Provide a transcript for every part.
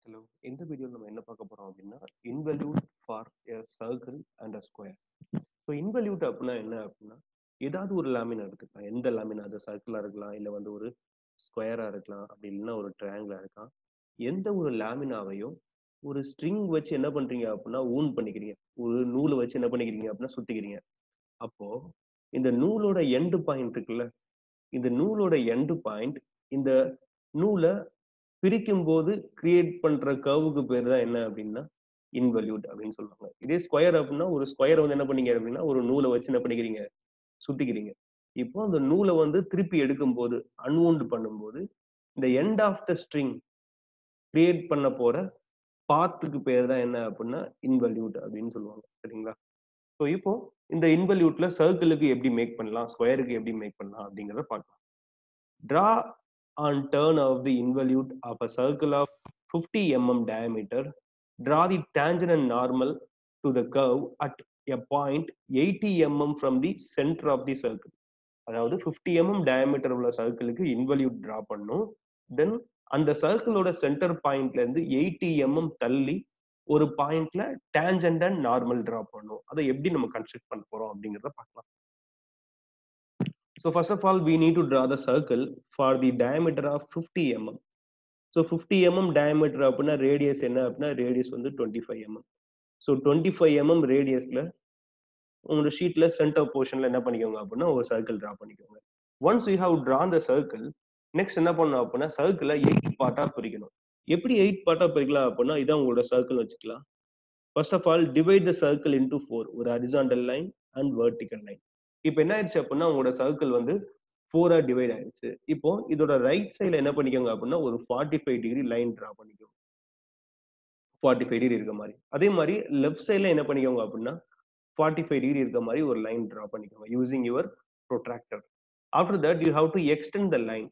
Hello இந்த வீடியோவில் நம்ம என்ன பார்க்க போறோம் அப்படின்னா involute for a circle and a square so involute அப்படின்னா என்ன அப்படின்னா ஏதாவது ஒரு லேமினா எடுத்துக்கலாம் எந்த லேமினா அது சர்க்கிளாக இருக்கலாம் இல்லை வந்து ஒரு ஸ்கொயராக இருக்கலாம் அப்படி இல்லைன்னா ஒரு ட்ரையாங்கிளாக இருக்கலாம் எந்த ஒரு லேமினாவையும் ஒரு ஸ்ட்ரிங் வச்சு என்ன பண்றீங்க அப்படின்னா ஊன் பண்ணிக்கிறீங்க ஒரு நூலை வச்சு என்ன பண்ணிக்கிறீங்க அப்படின்னா சுத்திக்கிறீங்க அப்போ இந்த நூலோட எண்டு பாயிண்ட் இருக்குல்ல இந்த நூலோட எண்டு பாயிண்ட் இந்த நூலை பிரிக்கும் போது கிரியேட் பண்ற கர்வுக்கு பேர் தான் என்ன அப்படின்னா இன்வெல்யூட் அப்படின்னு சொல்லுவாங்க இதே ஸ்கொயர் அப்படின்னா ஒரு ஸ்கொயரை வந்து என்ன பண்ணீங்க அப்படின்னா ஒரு நூலை வச்சு என்ன பண்ணிக்கிறீங்க சுத்திக்கிறீங்க இப்போ அந்த நூலை வந்து திருப்பி எடுக்கும்போது அன்வுண்ட் பண்ணும்போது இந்த end of the string create பண்ண போற பாத்துக்கு பேர் தான் என்ன அப்படின்னா இன்வெல்யூட் அப்படின்னு சொல்லுவாங்க சரிங்களா ஸோ இப்போ இந்த இன்வெல்யூட்ல சர்க்கிளுக்கு எப்படி மேக் பண்ணலாம் ஸ்கொயருக்கு எப்படி மேக் பண்ணலாம் அப்படிங்கிறத பார்க்கலாம் draw an turn of the involute of a circle of fifty mm diameter draw the tangent and normal to the curve at a point 80 mm from the center of the circle அதாவது 50 mm diameter உள்ள சர்க்கிளுக்கு இன்வெல்யூட் draw பண்ணும் தென் அந்த சர்க்கிளோட centre பாயிண்ட்ல இருந்து eighty mm தள்ளி ஒரு பாயிண்ட்ல tangent and normal draw பண்ணும் அதை எப்படி நம்ம கன்ஸ்ட்ரக்ட் பண்ண போறோம் அப்படிங்கிறத பார்க்கலாம் so first of all we need to draw the circle for the diameter of fifty mm so fifty mm diameter அப்படின்னா ரேடியஸ் என்ன அப்படின்னா ரேடியஸ் வந்து twenty five mm so twenty five mm ரேடியஸில் உங்களோட ஷீட்டில் சென்டர் போர்ஷனில் என்ன பண்ணிக்கோங்க அப்படின்னா ஒரு சர்க்கிள் ட்ரா பண்ணிக்கோங்க once you have drawn the circle next என்ன பண்ணணும் அப்படின்னா சர்க்கிளை எயிட் பார்ட்டாக பிரிக்கணும் எப்படி எயிட் பார்ட்டாக பிரிக்கலாம் அப்படின்னா இதான் உங்களோட சர்க்கிள் வச்சுக்கலாம் first of all divide the circle into four ஒரு horizontal line and vertical line இப்போ என்ன ஆயிடுச்சு அப்படின்னா உங்களோட சர்க்கிள் வந்து ஃபோரா டிவைட் ஆயிடுச்சு இப்போ இதோட ரைட் சைடில் என்ன பண்ணிக்கோங்க அப்படின்னா ஒரு forty five degree line draw பண்ணிக்கோங்க ஃபார்ட்டி ஃபைவ் டிகிரி இருக்க மாதிரி அதே மாதிரி லெஃப்ட் சைடில் என்ன பண்ணிக்கோங்க அப்படின்னா ஃபார்ட்டி ஃபைவ் டிகிரி இருக்க மாதிரி ஒரு லைன் ட்ரா பண்ணிக்கோங்க using your protractor after that you have to extend the line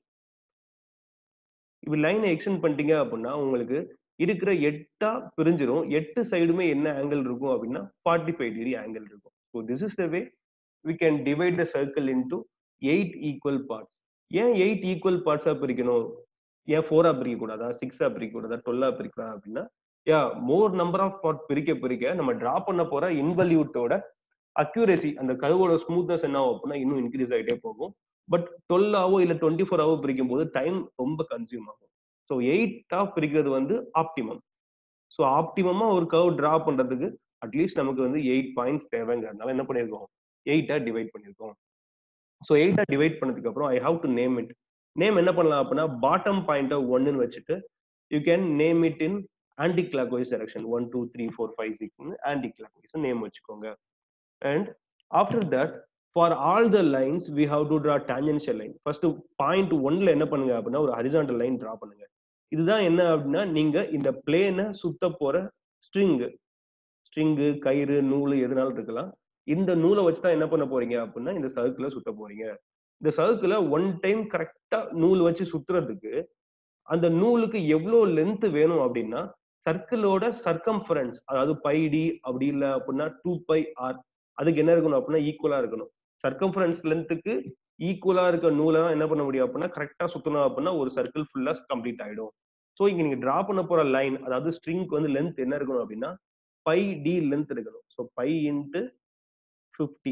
இப்போ லைனை எக்ஸ்டெண்ட் பண்ணிட்டீங்க அப்படின்னா உங்களுக்கு இருக்கிற எட்டா பிரிஞ்சிரும் எட்டு சைடுமே என்ன ஆங்கிள் இருக்கும் அப்படின்னா ஃபார்ட்டி ஃபைவ் டிகிரி ஆங்கிள் இருக்கும் so this is the way we can divide the circle into eight equal parts ஏன் எயிட் ஈக்குவல் பார்ட்ஸா பிரிக்கணும் ஏன் ஃபோரா பிரிக்க கூடாதா சிக்ஸா பிரிக்க கூடாதா டுவெல்லா பிரிக்கலாம் அப்படின்னா yeah more number of part பிரிக்க பிரிக்க நம்ம டிரா பண்ண போற இன்வல்யூட்டோட அக்யூரேசி அந்த கருவோட ஸ்மூத்னஸ் என்ன ஆகும் அப்படின்னா இன்னும் இன்க்ரீஸ் ஆகிட்டே போகும் பட் டுவெல்லாவோ இல்லை டுவெண்ட்டி ஃபோர் ஹவோ பிரிக்கும் போது டைம் ரொம்ப கன்சியூம் ஆகும் ஸோ எயிட்டா பிரிக்கிறது வந்து ஆப்டிமம் ஸோ ஆப்டிமமா ஒரு கர்வ் டிரா பண்றதுக்கு அட்லீஸ்ட் நமக்கு வந்து எயிட் பாயிண்ட்ஸ் தேவைங்கிறதுனால என்ன பண்ணியிருக்கோம் எயிட்டா டிவைட் பண்ணியிருக்கோம் ஸோ எயிட்டா டிவைட் பண்ணதுக்கு அப்புறம் I have to name it name என்ன பண்ணலாம் அப்படின்னா பாட்டம் பாயிண்ட்டை ஒன்னுன்னு வச்சுட்டு you can name it in anticlockwise direction one two three four five சிக்ஸ்னு ஆன்டி கிளாக் வைஸ் நேம் வச்சுக்கோங்க and after that for all the lines we have to draw tangential line first point ஒன்ல என்ன பண்ணுங்க அப்படின்னா ஒரு horizontal line draw பண்ணுங்க இதுதான் என்ன அப்படின்னா நீங்க இந்த பிளேனை சுத்த போற ஸ்ட்ரிங்கு ஸ்ட்ரிங்கு கயிறு நூல் எதுனாலும் இருக்கலாம் இந்த நூலை வச்சு தான் என்ன பண்ண போறீங்க அப்படின்னா இந்த சர்க்கிளை சுத்த போறீங்க இந்த சர்க்கிளை ஒன் டைம் கரெக்டா நூல் வச்சு சுத்துறதுக்கு அந்த நூலுக்கு எவ்வளோ லென்த் வேணும் அப்படின்னா சர்க்கிளோட சர்க்கம்ஃபரன்ஸ் அதாவது பை டி அப்படி இல்லை அப்படின்னா டூ பை ஆர் அதுக்கு என்ன இருக்கணும் அப்படின்னா ஈக்குவலா இருக்கணும் சர்க்கம்ஃபரன்ஸ் லென்த்துக்கு ஈக்குவலா இருக்க நூலை தான் என்ன பண்ண முடியும் அப்படின்னா கரெக்டா சுத்தணும் அப்படின்னா ஒரு சர்க்கிள் ஃபுல்லா கம்ப்ளீட் ஆயிடும் ஸோ இங்க நீங்க டிரா பண்ண போற லைன் அதாவது ஸ்ட்ரிங்க்கு வந்து லென்த் என்ன இருக்கணும் அப்படின்னா பை டி லென்த் இருக்கணும் so pi into fifty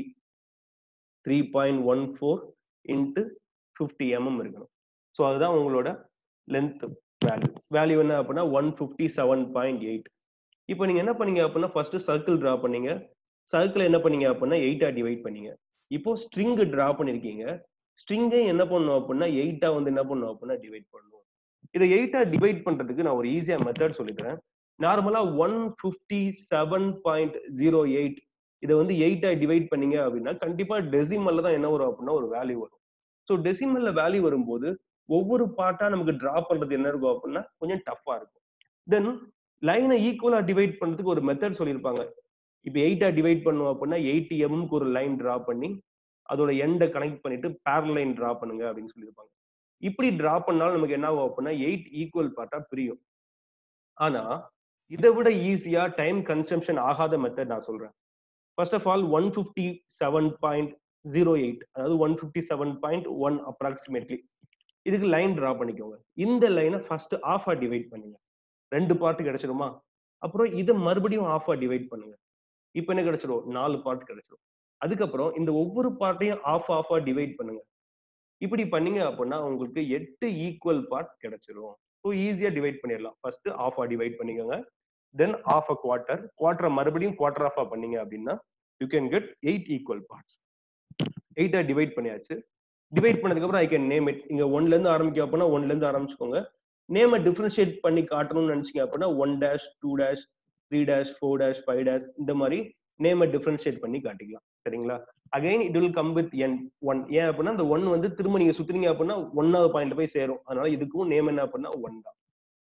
three point one four into fifty mm இருக்கணும் ஸோ அதுதான் உங்களோட லென்த் வேல்யூ வேல்யூ என்ன அப்படின்னா one fifty seven point eight இப்போ நீங்க என்ன பண்ணீங்க அப்படின்னா ஃபர்ஸ்ட் சர்க்கிள் டிரா பண்ணீங்க சர்க்கிள் என்ன பண்ணீங்க அப்படின்னா எயிட்டா டிவைட் பண்ணீங்க இப்போ ஸ்ட்ரிங் டிரா பண்ணிருக்கீங்க ஸ்ட்ரிங்கை என்ன பண்ணும் அப்படின்னா எயிட்டா வந்து என்ன பண்ணும் அப்படின்னா டிவைட் பண்ணும் இதை எயிட்டா டிவைட் பண்றதுக்கு நான் ஒரு ஈஸியா மெத்தட் சொல்லித்தரேன் நார்மலா one fifty seven point zero eight இதை வந்து எயிட்டா டிவைட் பண்ணீங்க அப்படின்னா கண்டிப்பா டெசிமல்ல தான் என்ன வரும் அப்படின்னா ஒரு வேல்யூ வரும் ஸோ டெசிமல்ல வேல்யூ வரும்போது ஒவ்வொரு பார்ட்டா நமக்கு டிரா பண்றது என்ன இருக்கும் அப்படின்னா கொஞ்சம் டஃப்பா இருக்கும் தென் லைனை ஈக்குவலா டிவைட் பண்றதுக்கு ஒரு மெத்தட் சொல்லியிருப்பாங்க இப்போ எயிட்டா டிவைட் பண்ணுவோம் அப்படின்னா எயிட்டி எம்க்கு ஒரு லைன் டிரா பண்ணி அதோட எண்டை கனெக்ட் பண்ணிட்டு பேரல் லைன் டிரா பண்ணுங்க அப்படின்னு சொல்லியிருப்பாங்க இப்படி டிரா பண்ணாலும் நமக்கு என்ன ஆகும் அப்படின்னா எயிட் ஈக்குவல் பார்ட்டா பிரியும் ஆனா இதை விட ஈஸியா டைம் கன்சம்ஷன் ஆகாத மெத்தட் நான் சொல்றேன் first of all one fifty seven point zero eight அதாவது one fifty seven point one approximately இதுக்கு லைன் டிரா பண்ணிக்கோங்க இந்த லைனை ஃபர்ஸ்ட் ஆஃபா டிவைட் பண்ணுங்க ரெண்டு பார்ட் கிடைச்சிருமா அப்புறம் இதை மறுபடியும் ஆஃபா டிவைட் பண்ணுங்க இப்போ என்ன கிடைச்சிரும் நாலு பார்ட் கிடைச்சிரும் அதுக்கப்புறம் இந்த ஒவ்வொரு பார்ட்டையும் ஆஃப் ஆஃபா டிவைட் பண்ணுங்க இப்படி பண்ணீங்க அப்படின்னா உங்களுக்கு எட்டு ஈக்குவல் பார்ட் கிடைச்சிரும் ஸோ ஈஸியா டிவைட் பண்ணிடலாம் ஃபர்ஸ்ட் ஆஃபா டிவைட் பண்ணிக்கோங்க தென் ஆஃப் அ குவார்டர் குவார்டரை மறுபடியும் குவார்டர் ஆஃபா பண்ணீங்க அப்படின்னா you can get eight equal parts எயிட்டா டிவைட் பண்ணியாச்சு டிவைட் பண்ணதுக்கு அப்புறம் ஐ கேன் நேம் இட் இங்க ஒன்ல இருந்து ஆரம்பிக்க அப்படின்னா ஒன்ல இருந்து ஆரம்பிச்சுக்கோங்க நேமை டிஃபரன்ஷியேட் பண்ணி காட்டணும்னு நினைச்சீங்க அப்படின்னா one dash two dash three dash four dash five dash இந்த மாதிரி நேமை டிஃபரன்ஷியேட் பண்ணி காட்டிக்கலாம் சரிங்களா again it will come with n one ஏன் அப்படின்னா அந்த ஒன் வந்து திரும்ப நீங்க சுத்துறீங்க அப்படின்னா ஒன்னாவது பாயிண்ட் போய் சேரும் அதனால இதுக்கும் நேம் என்ன அப்படின்னா ஒன் தான்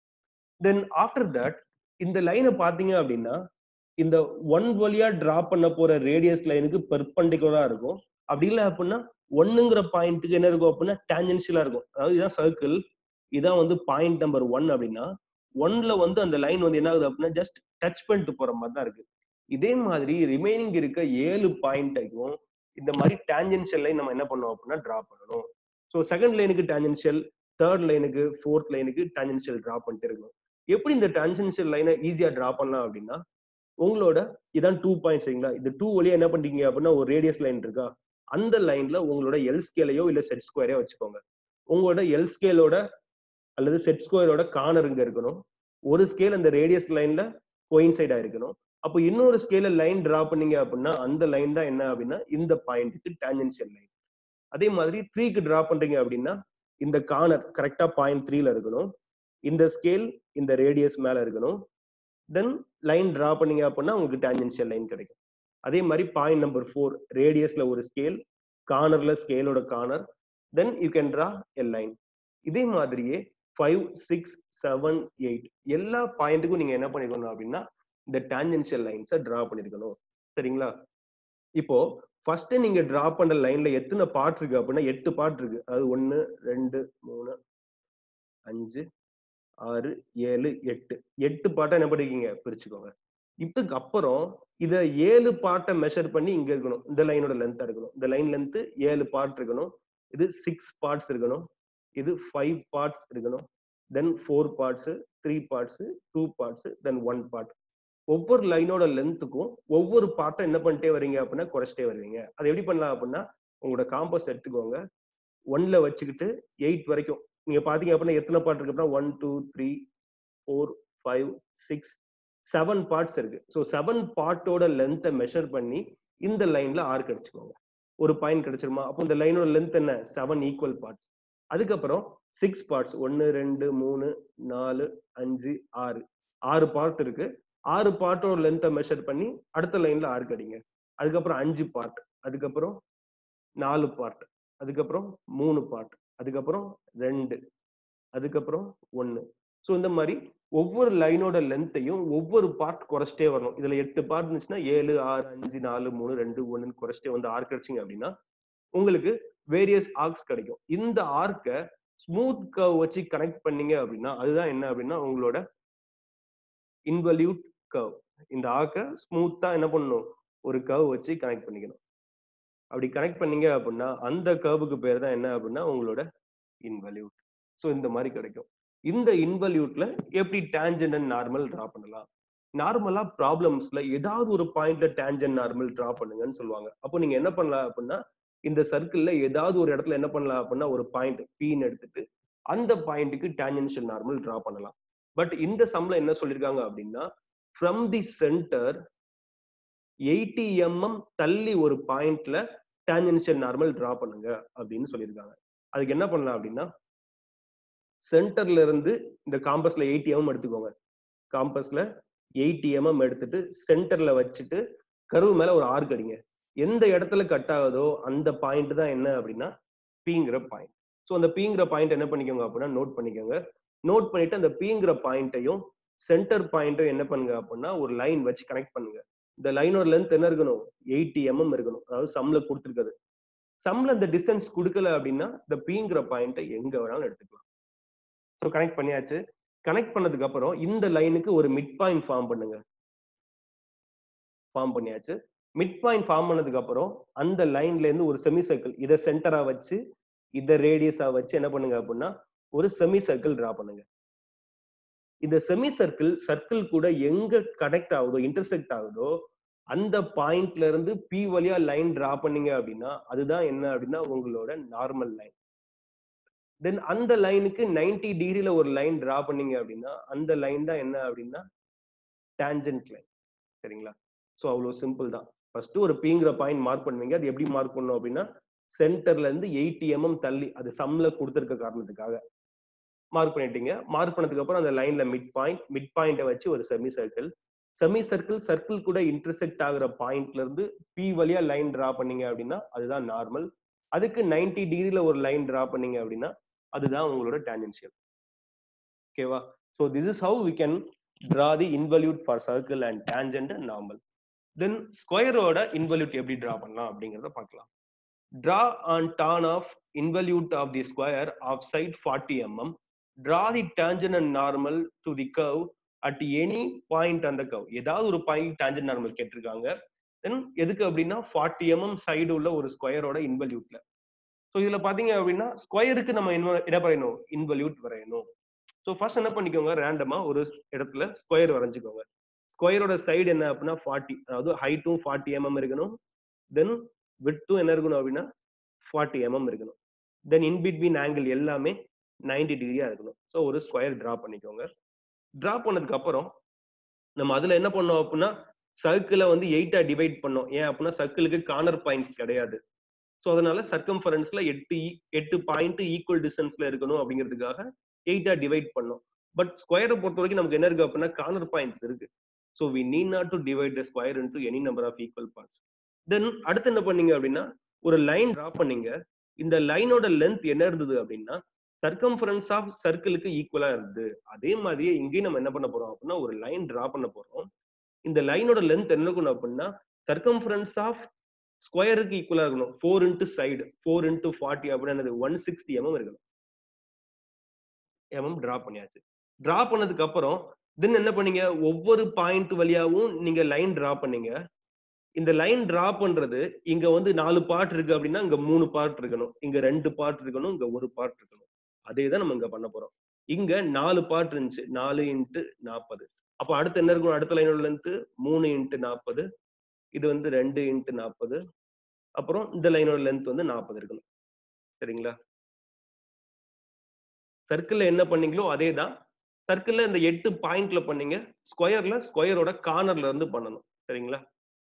தென் ஆஃப்டர் தட் இந்த லைனை பாத்தீங்க அப்படின்னா இந்த ஒன் வழியா டிராப் பண்ண போற ரேடியஸ் லைனுக்கு பெர்பண்டிகுலரா இருக்கும் அப்படி இல்லை அப்படின்னா ஒன்னுங்கிற பாயிண்ட்டுக்கு என்ன இருக்கும் அப்படின்னா டேஞ்சன்சியலா இருக்கும் அதாவது இதான் சர்க்கிள் இதான் வந்து பாயிண்ட் நம்பர் ஒன் அப்படின்னா ஒன்ல வந்து அந்த லைன் வந்து என்ன ஆகுது அப்படின்னா ஜஸ்ட் டச் பண்ணிட்டு போற மாதிரி தான் இருக்கு இதே மாதிரி ரிமைனிங் இருக்க ஏழு பாயிண்ட்டையும் இந்த மாதிரி டேஞ்சன்சியல் லைன் நம்ம என்ன பண்ணோம் அப்படின்னா டிரா பண்ணணும் ஸோ செகண்ட் லைனுக்கு டேஞ்சன்சியல் தேர்ட் லைனுக்கு ஃபோர்த் லைனுக்கு டேஞ்சன்சியல் டிரா பண்ணிட்டு இருக்கணும் எப்படி இந்த டேஞ்சன்சியல் லைனை ஈஸியா டிரா பண்ணலாம் அப்படின்னா உங்களோட இதான் டூ பாயிண்ட் சரிங்களா இந்த டூ வழியா என்ன பண்றீங்க அப்படின்னா ஒரு ரேடியஸ் லைன் இருக்கா அந்த லைன்ல உங்களோட எல் ஸ்கேலையோ இல்ல செட் ஸ்கொயரையோ வச்சுக்கோங்க உங்களோட எல் ஸ்கேலோட அல்லது செட் ஸ்கொயரோட கார்னர் இங்க இருக்கணும் ஒரு ஸ்கேல் அந்த ரேடியஸ் லைன்ல கோயின்சைடா இருக்கணும் அப்போ இன்னொரு ஸ்கேல லைன் டிரா பண்ணீங்க அப்படின்னா அந்த லைன் தான் என்ன அப்படின்னா இந்த பாயிண்ட்டுக்கு டேஞ்சன்சியல் லைன் அதே மாதிரி த்ரீக்கு டிரா பண்றீங்க அப்படின்னா இந்த கார்னர் கரெக்டா பாயிண்ட் த்ரீல இருக்கணும் இந்த ஸ்கேல் இந்த ரேடியஸ் மேல இருக்கணும் தென் லைன் டிரா பண்ணீங்க அப்படின்னா உங்களுக்கு டேஞ்சன்சியல் லைன் கிடைக்கும் அதே மாதிரி பாயிண்ட் நம்பர் ஃபோர் ரேடியஸ்ல ஒரு ஸ்கேல் கார்னர்ல ஸ்கேலோட corner then you can draw a line இதே மாதிரியே ஃபைவ் சிக்ஸ் செவன் எயிட் எல்லா பாயிண்ட்டுக்கும் நீங்க என்ன பண்ணிக்கணும் அப்படின்னா இந்த டேஞ்சன்சியல் லைன்ஸை டிரா பண்ணிருக்கணும் சரிங்களா இப்போ ஃபர்ஸ்ட் நீங்க டிரா பண்ண லைன்ல எத்தனை பார்ட் இருக்கு அப்படின்னா எட்டு பார்ட் இருக்கு அதாவது ஒன்னு ரெண்டு மூணு அஞ்சு ஆறு ஏழு எட்டு எட்டு பாட்டை என்ன பண்ணிருக்கீங்க பிரிச்சுக்கோங்க இதுக்கு அப்புறம் இத ஏழு பாட்டை மெஷர் பண்ணி இங்க இருக்கணும் இந்த லைனோட லென்த்தா இருக்கணும் இந்த லைன் லென்த் ஏழு பார்ட் இருக்கணும் இது சிக்ஸ் பார்ட்ஸ் இருக்கணும் இது ஃபைவ் பார்ட்ஸ் இருக்கணும் then four parts three parts two parts then one part ஒவ்வொரு லைனோட லென்த்துக்கும் ஒவ்வொரு பார்ட்டை என்ன பண்ணிட்டே வரீங்க அப்படின்னா குறைச்சிட்டே வருவீங்க அது எப்படி பண்ணலாம் அப்படின்னா உங்களோட காம்பஸ் எடுத்துக்கோங்க ஒன்ல வச்சுக்கிட்டு எயிட் வரைக்கும் நீங்க பாத்தீங்க அப்படின்னா எத்தனை பார்ட் இருக்கு அப்படின்னா one two three four five six seven parts இருக்கு ஸோ செவன் பார்ட்டோட லென்த்தை மெஷர் பண்ணி இந்த லைன்ல ஆர்க் அடிச்சுக்கோங்க ஒரு பாயிண்ட் கிடைச்சிருமா அப்போ இந்த லைனோட லென்த் என்ன செவன் ஈக்குவல் பார்ட்ஸ் அதுக்கப்புறம் சிக்ஸ் பார்ட்ஸ் ஒன்னு ரெண்டு மூணு நாலு அஞ்சு ஆறு ஆறு பார்ட் இருக்கு ஆறு பார்ட்டோட லென்த்தை மெஷர் பண்ணி அடுத்த லைன்ல ஆர்க் அடிங்க அதுக்கப்புறம் அஞ்சு பார்ட் அதுக்கப்புறம் நாலு பார்ட் அதுக்கப்புறம் மூணு பார்ட் அதுக்கப்புறம் ரெண்டு அதுக்கப்புறம் ஒன்னு ஸோ இந்த மாதிரி ஒவ்வொரு லைனோட லென்த்தையும் ஒவ்வொரு பார்ட் குறைச்சிட்டே வரணும் இதுல எட்டு பார்ட் இருந்துச்சுன்னா ஏழு ஆறு அஞ்சு நாலு மூணு ரெண்டு ஒன்னு குறைச்சிட்டே வந்து ஆர்க் அடிச்சிங்க அப்படின்னா உங்களுக்கு வேரியஸ் ஆர்க்ஸ் கிடைக்கும் இந்த ஆர்க்கை ஸ்மூத் கர்வ் வச்சு கனெக்ட் பண்ணீங்க அப்படின்னா அதுதான் என்ன அப்படின்னா உங்களோட இன்வல்யூட் கர்வ் இந்த ஆர்க்கை ஸ்மூத்தா என்ன பண்ணணும் ஒரு கர்வ் வச்சு கனெக்ட் பண்ணிக்கணும் அப்படி கனெக்ட் பண்ணீங்க அப்படின்னா அந்த கர்வுக்கு பேர் தான் என்ன அப்படின்னா உங்களோட இன்வல்யூட் ஸோ இந்த மாதிரி கிடைக்கும் இந்த இன்வல்யூட்ல எப்படி டேஞ்சன் அண்ட் நார்மல் டிரா பண்ணலாம் நார்மலா ப்ராப்ளம்ஸ்ல ஏதாவது ஒரு பாயிண்ட்ல டேஞ்சன் நார்மல் டிரா பண்ணுங்கன்னு சொல்லுவாங்க அப்போ நீங்க என்ன பண்ணலாம் அப்படின்னா இந்த சர்க்கிள்ல ஏதாவது ஒரு இடத்துல என்ன பண்ணலாம் அப்படின்னா ஒரு பாயிண்ட் பீன் எடுத்துட்டு அந்த பாயிண்ட்டுக்கு டேஞ்சன்ஷியல் நார்மல் டிரா பண்ணலாம் பட் இந்த சம்ல என்ன சொல்லியிருக்காங்க அப்படின்னா from the centre eighty mm தள்ளி ஒரு பாயிண்ட்ல டேஞ்சன்ஷியல் நார்மல் டிரா பண்ணுங்க அப்படின்னு சொல்லியிருக்காங்க அதுக்கு என்ன பண்ணலாம் அப்படின்னா சென்டர்ல இருந்து இந்த காம்பஸ்ல எயிட்டி எம்எம் எடுத்துக்கோங்க காம்பஸ்ல எயிட்டி எம்எம் எடுத்துட்டு சென்டர்ல வச்சுட்டு கருவு மேல ஒரு ஆர்க் அடிங்க எந்த இடத்துல கட் ஆகுதோ அந்த பாயிண்ட் தான் என்ன அப்படின்னா பீங்கிற பாயிண்ட் ஸோ அந்த பீங்கிற பாயிண்ட் என்ன பண்ணிக்கோங்க அப்படின்னா நோட் பண்ணிக்கோங்க நோட் பண்ணிட்டு அந்த பீங்கிற பாயிண்ட்டையும் சென்டர் பாயிண்ட்டும் என்ன பண்ணுங்க அப்படின்னா ஒரு லைன் வச்சு கனெக்ட் பண்ணுங்க இந்த லைனோட லென்த் என்ன இருக்கணும் எயிட்டி எம்எம் இருக்கணும் அதாவது சம்ல கொடுத்துருக்குது சம்ல இந்த டிஸ்டன்ஸ் கொடுக்கல அப்படின்னா இந்த பீங்கிற பாயிண்ட்டை எங்க வேணாலும் எடுத்துக்கலாம் ஸோ கனெக்ட் பண்ணியாச்சு கனெக்ட் பண்ணதுக்கு அப்புறம் இந்த லைனுக்கு ஒரு மிட் பாயிண்ட் ஃபார்ம் பண்ணுங்க ஃபார்ம் பண்ணியாச்சு மிட் பாயிண்ட் ஃபார்ம் பண்ணதுக்கு அப்புறம் அந்த லைன்ல இருந்து ஒரு செமி சர்க்கிள் இதை சென்டரா வச்சு இதை ரேடியஸா வச்சு என்ன பண்ணுங்க அப்படின்னா ஒரு செமி சர்க்கிள் டிரா பண்ணுங்க இந்த செமி சர்க்கிள் சர்க்கிள் கூட எங்க கனெக்ட் ஆகுதோ இன்டர்செக்ட் ஆகுதோ அந்த பாயிண்ட்ல இருந்து பி வழியா லைன் டிரா பண்ணீங்க அப்படின்னா அதுதான் என்ன அப்படின்னா உங்களோட நார்மல் லைன் தென் அந்த லைனுக்கு 90 டிகிரில ஒரு லைன் டிரா பண்ணீங்க அப்படின்னா அந்த லைன் தான் என்ன அப்படின்னா டேஞ்சன்ட் லைன் சரிங்களா ஸோ அவ்வளோ சிம்பிள் தான் ஃபர்ஸ்ட் ஒரு பிங்கிற பாயிண்ட் மார்க் பண்ணுவீங்க அது எப்படி மார்க் பண்ணணும் அப்படின்னா சென்டர்ல இருந்து எயிட்டி எம்எம் தள்ளி அது சம்ல கொடுத்துருக்க காரணத்துக்காக மார்க் பண்ணிட்டீங்க மார்க் பண்ணதுக்கு அப்புறம் அந்த லைன்ல மிட் பாயிண்ட் மிட் பாயிண்ட்டை வச்சு ஒரு semi circle semi circle circle கூட இன்டர்செக்ட் ஆகுற பாயிண்ட்ல இருந்து பி வழியா லைன் டிரா பண்ணீங்க அப்படின்னா அதுதான் நார்மல் அதுக்கு 90 டிகிரில ஒரு லைன் டிரா பண்ணீங்க அப்படின்னா அதுதான் உங்களோட டேஞ்சென்ஷியல் ஓகேவா so this is how we can draw the involute for circle and tangent and normal then ஸ்கொயரோட இன்வல்யூட் எப்படி டிரா பண்ணலாம் அப்படிங்கிறத பார்க்கலாம் draw an done of involute of the square of side forty mm draw the tangent and normal to the curve at any point அந்த curve ஏதாவது ஒரு point டேஞ்சன் normal கேட்டிருக்காங்க தென் எதுக்கு அப்படின்னா ஃபார்ட்டி எம்எம் சைடு உள்ள ஒரு ஸ்கொயரோட இன்வல்யூட்ல ஸோ இதுல பாத்தீங்க அப்படின்னா ஸ்கொயருக்கு நம்ம inv- என்ன வரையணும் இன்வல்யூட் வரையணும் ஸோ ஃபர்ஸ்ட் என்ன பண்ணிக்கோங்க ரேண்டமா ஒரு இடத்துல ஸ்கொயர் வரைஞ்சுக்கோங்க ஸ்கொயரோட சைடு என்ன அப்படின்னா ஃபார்ட்டி அதாவது ஹைட்டும் ஃபார்ட்டி எம்எம் இருக்கணும் தென் விட்டும் என்ன இருக்கணும் அப்படின்னா ஃபார்ட்டி எம்எம் இருக்கணும் தென் இன் பிட்வீன் ஆங்கிள் எல்லாமே 90 டிகிரியா இருக்கணும் ஸோ ஒரு ஸ்கொயர் டிரா பண்ணிக்கோங்க டிரா பண்ணதுக்கு அப்புறம் நம்ம அதுல என்ன பண்ணோம் அப்படின்னா சர்க்கிளை வந்து எயிட்டா டிவைட் பண்ணோம் ஏன் அப்படின்னா சர்க்கிளுக்கு கார்னர் பாயிண்ட்ஸ் கிடையாது ஸோ அதனால சர்க்கம்ஃபரன்ஸ்ல எட்டு e- எட்டு பாயிண்ட் ஈக்குவல் டிஸ்டன்ஸ்ல இருக்கணும் அப்படிங்கிறதுக்காக எயிட்டா டிவைட் பண்ணோம் பட் ஸ்கொயரை பொறுத்த வரைக்கும் நமக்கு என்ன இருக்கு அப்படின்னா கார்னர் பாயிண்ட்ஸ் இருக்கு so we need not to divide the square into any number of equal parts then அடுத்து என்ன பண்ணீங்க அப்படின்னா ஒரு லைன் டிரா பண்ணீங்க இந்த லைனோட லென்த் என்ன இருந்தது அப்படின்னா சர்க்கம்ஃபரன்ஸ் ஆஃப் சர்க்கிளுக்கு ஈக்குவலா இருந்தது அதே மாதிரியே இங்கேயும் நம்ம என்ன பண்ண போறோம் அப்படின்னா ஒரு லைன் டிரா பண்ண போறோம் இந்த லைனோட லென்த் என்ன இருக்கணும் அப்படின்னா சர்க்கம்ஃபரன்ஸ் ஆஃப் ஸ்கொயருக்கு ஈக்குவலா இருக்கணும் four into side four into forty அப்படின்னு ஒன் சிக்ஸ்டி எம்எம் இருக்கணும் எம்எம் டிரா பண்ணியாச்சு டிரா பண்ணதுக்கு அப்புறம் தென் என்ன பண்ணீங்க ஒவ்வொரு பாயிண்ட் வழியாவும் நீங்க லைன் டிரா பண்ணீங்க இந்த லைன் டிரா பண்றது இங்க வந்து நாலு பார்ட் இருக்கு அப்படின்னா இங்க மூணு பார்ட் இருக்கணும் இங்க ரெண்டு பார்ட் இருக்கணும் இங்க ஒரு பார்ட் இருக்கணும் அதே தான் நம்ம இங்க பண்ண போறோம் இங்க நாலு பார்ட் இருந்துச்சு நாலு இன்ட்டு நாற்பது அப்போ அடுத்து என்ன இருக்கும் அடுத்த லைனோட லென்த் மூணு இன்ட்டு நாற்பது இது வந்து ரெண்டு இன்ட்டு நாற்பது அப்புறம் இந்த லைனோட லென்த் வந்து நாற்பது இருக்கணும் சரிங்களா சர்க்கிள்ல என்ன பண்ணீங்களோ அதே தான் சர்க்கிள்ல இந்த எட்டு பாயிண்ட்ல பண்ணீங்க ஸ்கொயர்ல ஸ்கொயரோட கார்னர்ல இருந்து பண்ணணும் சரிங்களா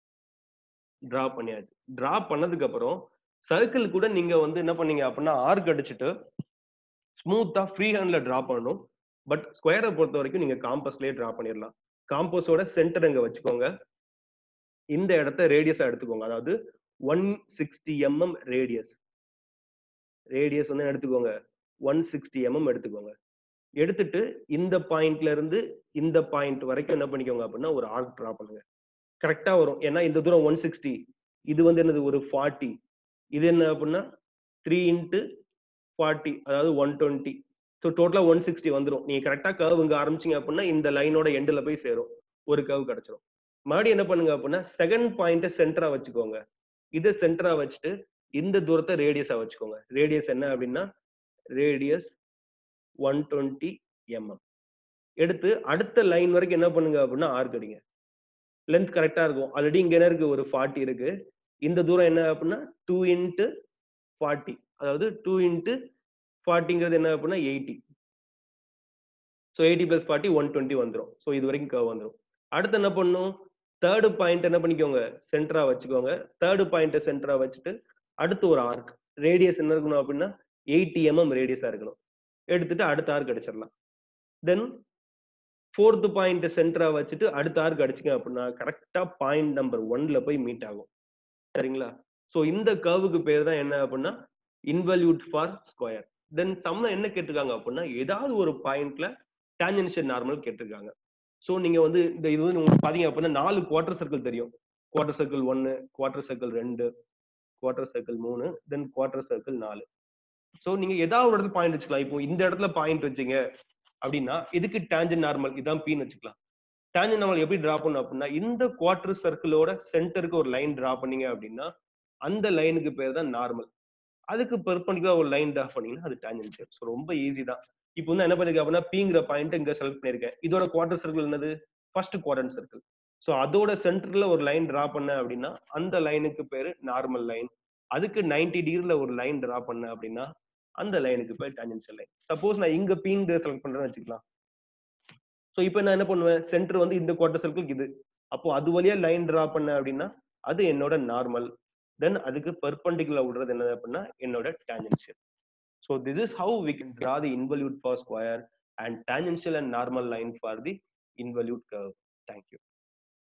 டிரா பண்ணியாச்சு டிரா பண்ணதுக்கு அப்புறம் சர்க்கிள் கூட நீங்க வந்து என்ன பண்ணீங்க அப்படின்னா ஆர்க் அடிச்சுட்டு ஸ்மூத்தா ஃப்ரீ ஹேண்ட்ல டிரா பண்ணணும் பட் ஸ்கொயரை பொறுத்த வரைக்கும் நீங்க காம்பஸ்லயே டிரா பண்ணிடலாம் காம்பஸோட சென்டர் அங்க வச்சுக்கோங்க இந்த இடத்த ரேடியஸா எடுத்துக்கோங்க அதாவது one sixty mm radius radius வந்து எடுத்துக்கோங்க ஒன் சிக்ஸ்டி எம்எம் எடுத்துக்கோங்க எடுத்துட்டு இந்த பாயிண்ட்ல இருந்து இந்த பாயிண்ட் வரைக்கும் என்ன பண்ணிக்கோங்க அப்படின்னா ஒரு ஆர்க் டிரா பண்ணுங்க கரெக்டா வரும் ஏன்னா இந்த தூரம் ஒன் சிக்ஸ்டி இது வந்து என்னது ஒரு ஃபார்ட்டி இது என்ன அப்படின்னா த்ரீ இன்ட்டு ஃபார்ட்டி அதாவது ஒன் டுவெண்ட்டி ஸோ டோட்டலாக ஒன் சிக்ஸ்டி வந்துடும் நீங்கள் கரெக்டாக கர்வ் இங்கே ஆரம்பிச்சிங்க அப்படின்னா இந்த லைனோட எண்டில் போய் சேரும் ஒரு கர்வ் கிடச்சிரும் மறுபடியும் என்ன பண்ணுங்க அப்படின்னா செகண்ட் பாயிண்ட்டை சென்டரா வச்சுக்கோங்க இதை சென்டரா வச்சுட்டு இந்த தூரத்தை ரேடியஸா வச்சுக்கோங்க ரேடியஸ் என்ன அப்படின்னா ரேடியஸ் ஒன் டுவெண்ட்டி எம்எம் எடுத்து அடுத்த லைன் வரைக்கும் என்ன பண்ணுங்க அப்படின்னா ஆர்க் அடிங்க லென்த் கரெக்டா இருக்கும் ஆல்ரெடி இங்க என்ன இருக்கு ஒரு ஃபார்ட்டி இருக்கு இந்த தூரம் என்ன அப்படின்னா டூ இன்ட்டு ஃபார்ட்டி அதாவது டூ இன்ட்டு ஃபார்ட்டிங்கிறது என்ன அப்படின்னா eighty so eighty plus forty one twenty வந்துடும் ஸோ இது வரைக்கும் கர்வ் வந்துடும் அடுத்து என்ன பண்ணும் தேர்டு பாயிண்ட் என்ன பண்ணிக்கோங்க சென்டரா வச்சுக்கோங்க தேர்டு பாயிண்ட்டை சென்டரா வச்சுட்டு அடுத்து ஒரு ஆர்க் ரேடியஸ் என்ன இருக்கணும் அப்படின்னா எயிட்டி எம்எம் ரேடியஸா இருக்கணும் எடுத்துட்டு அடுத்த ஆர்க் அடிச்சிடலாம் தென் ஃபோர்த்து பாயிண்ட் சென்டரா வச்சுட்டு அடுத்த ஆர்க் அடிச்சிங்க அப்படின்னா கரெக்டா பாயிண்ட் நம்பர் ஒன்ல போய் மீட் ஆகும் சரிங்களா ஸோ இந்த கர்வுக்கு பேர் தான் என்ன அப்படின்னா இன்வல்யூட் ஃபார் ஸ்கொயர் தென் சம்ல என்ன கேட்டிருக்காங்க அப்படின்னா ஏதாவது ஒரு பாயிண்ட்ல டேஞ்சன்ஷியல் நார்மல் கேட்டிருக்காங்க ஸோ நீங்க வந்து இந்த இது வந்து உங்களுக்கு பாத்தீங்க அப்படின்னா நாலு குவார்டர் சர்க்கிள் தெரியும் குவார்டர் சர்க்கிள் ஒன்னு குவார்டர் சர்க்கிள் ரெண்டு குவார்டர் சர்க்கிள் மூணு தென் குவார்டர் சர்க்கிள் நாலு ஸோ நீங்க ஏதாவது ஒரு இடத்துல பாயிண்ட் வச்சுக்கலாம் இப்போ இந்த இடத்துல பாயிண்ட் வச்சீங்க அப்படின்னா இதுக்கு டேஞ்சன் நார்மல் இதான் பீன்னு வச்சுக்கலாம் டேஞ்சன் நார்மல் எப்படி டிரா பண்ணும் அப்படின்னா இந்த குவார்டர் சர்க்கிளோட சென்டருக்கு ஒரு லைன் டிரா பண்ணீங்க அப்படின்னா அந்த லைனுக்கு பேர் தான் நார்மல் அதுக்கு பெர்பண்டிகுலர் ஒரு லைன் டிரா பண்ணீங்கன்னா அது டேஞ்சன்ஷியல் ஸோ ரொம்ப ஈஸி தான் இப்போ வந்து என்ன பண்ணிருக்கேன் அப்படின்னா பிங்கிற பாயிண்ட் இங்க செலக்ட் பண்ணிருக்கேன் இதோட குவார்டர் சர்க்கிள் என்னது ஃபர்ஸ்ட் குவாட்ரண்ட் சர்க்கிள் ஸோ அதோட சென்டர்ல ஒரு லைன் டிரா பண்ண அப்படின்னா அந்த லைனுக்கு பேரு நார்மல் லைன் அதுக்கு 90 டிகிரில ஒரு லைன் டிரா பண்ண அப்படின்னா அந்த லைனுக்கு பேர் டான்ஜென்ஷியல் லைன் சப்போஸ் நான் இங்க பிங்க செலக்ட் பண்றேன்னு வச்சுக்கலாம் ஸோ இப்போ நான் என்ன பண்ணுவேன் சென்டர் வந்து இந்த குவார்டர் சர்க்கிள் இது அப்போ அது வழியா லைன் டிரா பண்ண அப்படின்னா அது என்னோட நார்மல் தென் அதுக்கு பெர்பெண்டிகுலர் விடுறது என்ன அப்படின்னா என்னோட tangential so this is how we can draw the involute for square and tangential and normal line for the involute curve. Thank you.